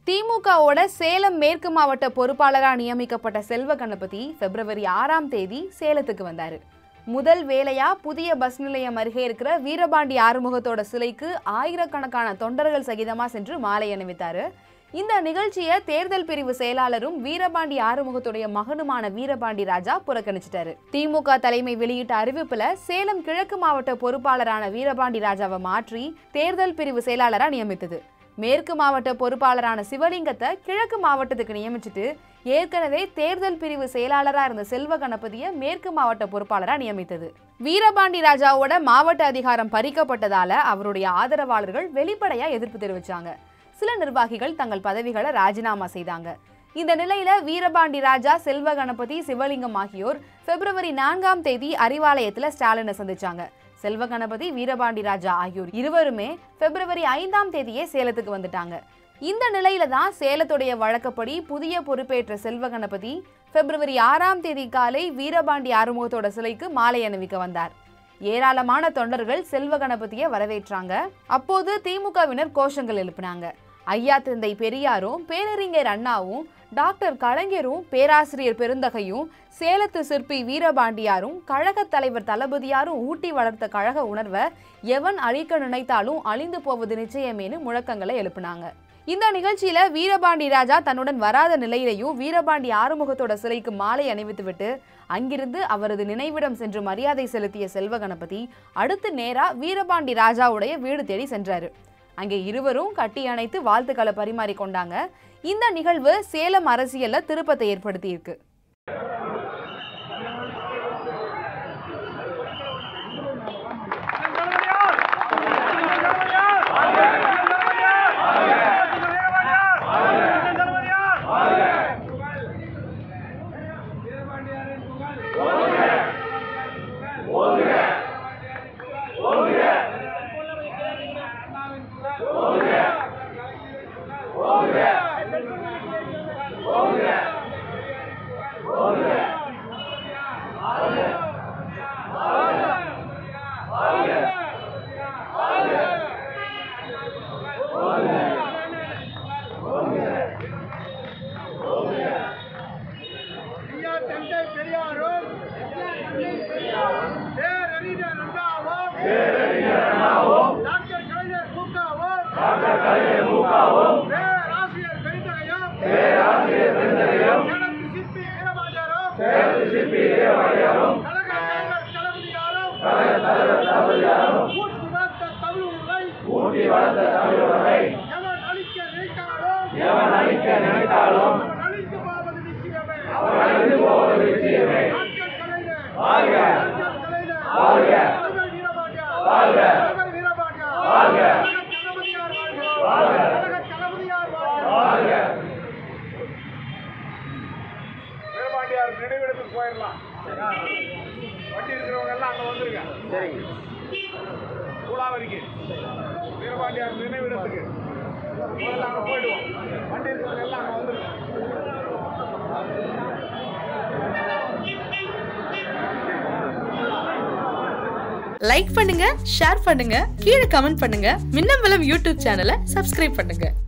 திமுகவோட சேலம் மேற்கு மாவட்ட பொறுப்பாளராக நியமிக்கப்பட்ட செல்வ கணபதி பிப்ரவரி ஆறாம் தேதி சேலத்துக்கு வந்தாரு முதல் வேலையா புதிய பஸ் நிலையம் அருகே இருக்கிற வீரபாண்டி ஆறுமுகத்தோட சிலைக்கு ஆயிரக்கணக்கான தொண்டர்கள் சகிதமா சென்று மாலை அணிவித்தாரு இந்த நிகழ்ச்சியை தேர்தல் பிரிவு செயலாளரும் வீரபாண்டி ஆறுமுகத்துடைய மகனுமான வீரபாண்டி ராஜா புறக்கணிச்சிட்டாரு திமுக தலைமை வெளியிட்ட அறிவிப்புல சேலம் கிழக்கு மாவட்ட பொறுப்பாளரான வீரபாண்டி ராஜாவை மாற்றி தேர்தல் பிரிவு செயலாளரா நியமித்தது மேற்கு மாவட்ட பொறுப்பாளரான சிவலிங்கத்தை கிழக்கு மாவட்டத்துக்கு நியமிச்சுட்டு ஏற்கனவே தேர்தல் பிரிவு செயலாளரா இருந்த செல்வ கணபதியை மேற்கு மாவட்ட பொறுப்பாளரா நியமித்தது வீரபாண்டி ராஜாவோட மாவட்ட அதிகாரம் பறிக்கப்பட்டதால அவருடைய ஆதரவாளர்கள் வெளிப்படையா எதிர்ப்பு தெரிவிச்சாங்க சில நிர்வாகிகள் தங்கள் பதவிகளை ராஜினாமா செய்தாங்க இந்த நிலையில வீரபாண்டி ராஜா செல்வ கணபதி சிவலிங்கம் ஆகியோர் பிப்ரவரி நான்காம் தேதி அறிவாலயத்துல ஸ்டாலினை சந்திச்சாங்க செல்வ கணபதி வீரபாண்டி ராஜா ஆகியோர் இருவருமே பிப்ரவரி ஐந்தாம் தேதியே சேலத்துக்கு வந்துட்டாங்க இந்த நிலையில தான் சேலத்துடைய வழக்கப்படி புதிய பொறுப்பேற்ற செல்வ கணபதி பிப்ரவரி ஆறாம் தேதி காலை வீரபாண்டி ஆறுமுகத்தோட சிலைக்கு மாலை அணிவிக்க வந்தார் ஏராளமான தொண்டர்கள் செல்வ கணபதியை வரவேற்றாங்க அப்போது திமுகவினர் கோஷங்கள் எழுப்பினாங்க ஐயா தந்தை பெரியாரும் பேரறிஞர் அண்ணாவும் டாக்டர் கலைஞரும் பேராசிரியர் பெருந்தகையும் சேலத்து சிற்பி வீரபாண்டியாரும் கழகத் தலைவர் தளபதியாரும் ஊட்டி வளர்த்த கழக உணர்வை எவன் அழிக்க நினைத்தாலும் அழிந்து போவது நிச்சயமேனு முழக்கங்களை எழுப்பினாங்க இந்த நிகழ்ச்சியில வீரபாண்டி ராஜா தன்னுடன் வராத நிலையிலையும் வீரபாண்டி ஆறுமுகத்தோட சிலைக்கு மாலை அணிவித்துவிட்டு அங்கிருந்து அவரது நினைவிடம் சென்று மரியாதை செலுத்திய செல்வ கணபதி அடுத்து நேரா வீரபாண்டி ராஜாவுடைய வீடு தேடி சென்றாரு அங்கே இருவரும் கட்டி அணைத்து வாழ்த்துக்களை பரிமாறிக்கொண்டாங்க இந்த நிகழ்வு சேலம் அரசியல்ல திருப்பத்தை ஏற்படுத்தியிருக்கு ஐயா தந்தை பெரியாரும் பேரறிஞர் அண்ணாவும் டாக்டர் கலைஞர் மூக்காவும் பேராசிரியர் பெருந்தகையும் சேலத்து சிற்பி வீரபாண்டியாரும் கழக தலைவர் தளபதியாரும் ஊட்டி வளர்த்த தமிழ் உணர்வை எவன் அழிக்க நினைத்தாலும் அவன் அழிந்து போவது நிச்சயமே வாழ்க வாழ்க வாழ்க வாழ்க வாழ்க வாழ்க வீரபாண்டியார் நினைவிடத்துக்கு போயிடலாம் வண்டி இருக்கிறவங்க எல்லாம் அங்க வந்துருங்க சரிங்க கூலாவரிக்கு வீரபாண்டியார் நினைவிடத்துக்கு முதல்ல அங்க போயிடுவோம் வண்டி இருக்கிறவங்க எல்லாம் அங்க வந்துருங்க லைக் பண்ணுங்க ஷேர் பண்ணுங்க கீழே கமெண்ட் பண்ணுங்க மின்னம்பலம் யூடியூப் சேனலை சப்ஸ்கிரைப் பண்ணுங்க